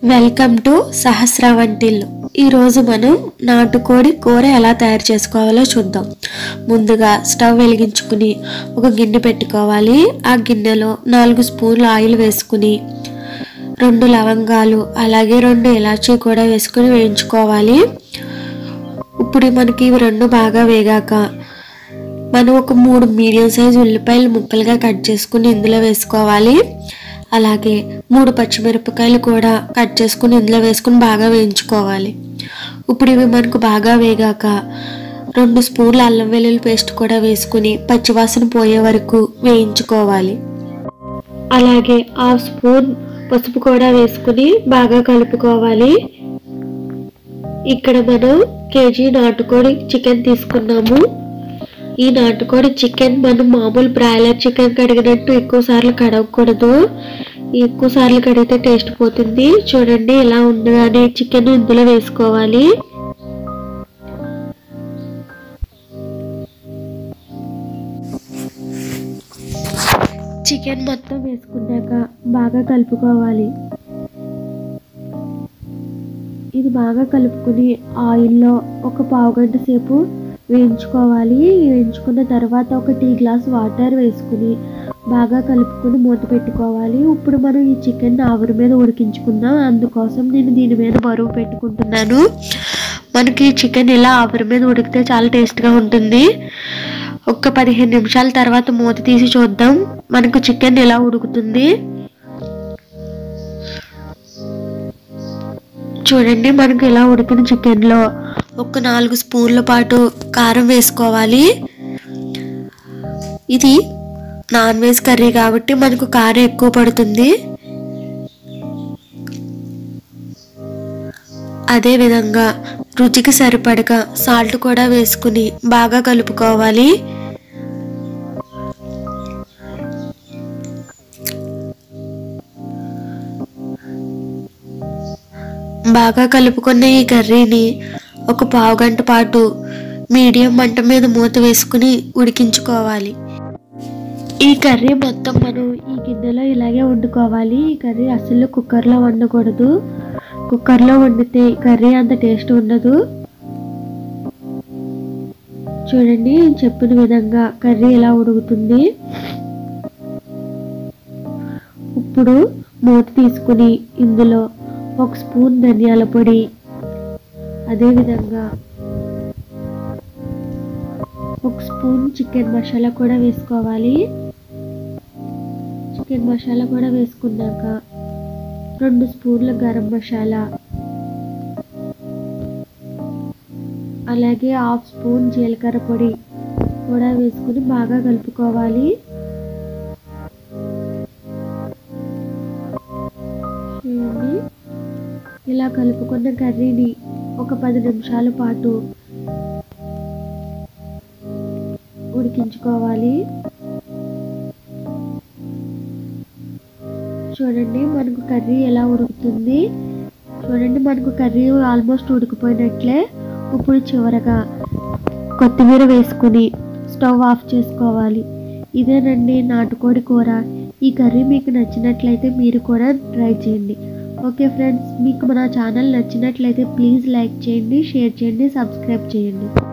welcome to సహస్ర వంటిల్లు ఈరోజు మనం నాటుకోడి కూర ఎలా తయారు చేసుకోవాలో చూద్దాం ముందుగా స్టవ్ వెలిగించుకుని ఒక గిన్నె పెట్టుకోవాలి ఆ గిన్నెలో నాలుగు స్పూన్లు ఆయిల్ వేసుకుని రెండు లవంగాలు అలాగే రెండు ఇలాచీ కూడా వేసుకుని వేయించుకోవాలి ఇప్పుడు మనకి ఇవి రెండు బాగా వేగాక మనం ఒక మూడు మీడియం సైజ్ ఉల్లిపాయలు ముక్కలుగా కట్ చేసుకుని ఇందులో వేసుకోవాలి అలాగే మూడు పచ్చిమిరపకాయలు కూడా కట్ చేసుకుని ఇందులో వేసుకుని బాగా వేయించుకోవాలి ఇప్పుడు ఇవి మనకు బాగా వేగాక రెండు స్పూన్ల అల్లం వెల్లుల్లి పేస్ట్ కూడా వేసుకుని పచ్చివాసన పోయే వరకు వేయించుకోవాలి అలాగే హాఫ్ స్పూన్ పసుపు కూడా వేసుకుని బాగా కలుపుకోవాలి ఇక్కడ మనం కేజీ నాటుకోడి చికెన్ తీసుకున్నాము ఈ నాటుకోడి చికెన్ మనం మామూలు బ్రాయిలర్ చికెన్ కడిగినట్టు ఎక్కువ సార్లు కడగకూడదు ఎక్కువ సార్లు కడిగితే టేస్ట్ పోతుంది చూడండి ఎలా ఉండగానే చికెన్ ఇందులో వేసుకోవాలి చికెన్ మొత్తం వేసుకున్నాక బాగా కలుపుకోవాలి ఇది బాగా కలుపుకుని ఆయిల్లో ఒక పావు గంట సేపు వేయించుకోవాలి వేయించుకున్న తర్వాత ఒక టీ గ్లాస్ వాటర్ వేసుకుని బాగా కలుపుకొని మూత పెట్టుకోవాలి ఇప్పుడు మనం ఈ చికెన్ ఆవిరి మీద ఉడికించుకుందాం అందుకోసం నేను దీని మీద బరువు పెట్టుకుంటున్నాను మనకి చికెన్ ఇలా ఆవిరి మీద ఉడికితే చాలా టేస్ట్గా ఉంటుంది ఒక పదిహేను నిమిషాల తర్వాత మూత తీసి చూద్దాం మనకు చికెన్ ఎలా ఉడుకుతుంది చూడండి మనకు ఇలా ఉడికిన చికెన్లో ఒక నాలుగు స్పూన్ల పాటు కారం వేసుకోవాలి ఇది నాన్ వెజ్ కర్రీ కాబట్టి మనకు కారం ఎక్కువ పడుతుంది అదేవిధంగా రుచికి సరిపడగా సాల్ట్ కూడా వేసుకుని బాగా కలుపుకోవాలి బాగా కలుపుకున్న ఈ కర్రీని ఒక పావు గంట పాటు మీడియం మంట మీద మూత వేసుకుని ఉడికించుకోవాలి ఈ కర్రీ మొత్తం మనం ఈ గిన్నెలో ఇలాగే వండుకోవాలి ఈ కర్రీ అసలు కుక్కర్లో వండకూడదు కుక్కర్లో వండితే ఈ కర్రీ అంత టేస్ట్ ఉండదు చూడండి నేను చెప్పిన విధంగా కర్రీ ఎలా ఉడుకుతుంది ఇప్పుడు మూత తీసుకుని ఇందులో ఒక స్పూన్ ధనియాల పొడి అదేవిధంగా ఒక స్పూన్ చికెన్ మసాలా కూడా వేసుకోవాలి చికెన్ మసాలా కూడా వేసుకున్నాక రెండు స్పూన్ల గరం మసాలా అలాగే హాఫ్ స్పూన్ జీలకర్ర పొడి కూడా వేసుకుని బాగా కలుపుకోవాలి చూడండి ఇలా కలుపుకున్న కర్రీని ఒక పది నిమిషాల పాటు ఉడికించుకోవాలి చూడండి మనకు కర్రీ ఎలా ఉడుకుతుంది చూడండి మనకు కర్రీ ఆల్మోస్ట్ ఉడికిపోయినట్లే ఇప్పుడు చివరగా కొత్తిమీర వేసుకుని స్టవ్ ఆఫ్ చేసుకోవాలి ఇదేనండి నాటుకోడి కూర ఈ కర్రీ మీకు నచ్చినట్లయితే మీరు కూడా ట్రై చేయండి ఓకే ఫ్రెండ్స్ మీకు మన ఛానల్ నచ్చినట్లయితే ప్లీజ్ లైక్ చేయండి షేర్ చేయండి సబ్స్క్రైబ్ చేయండి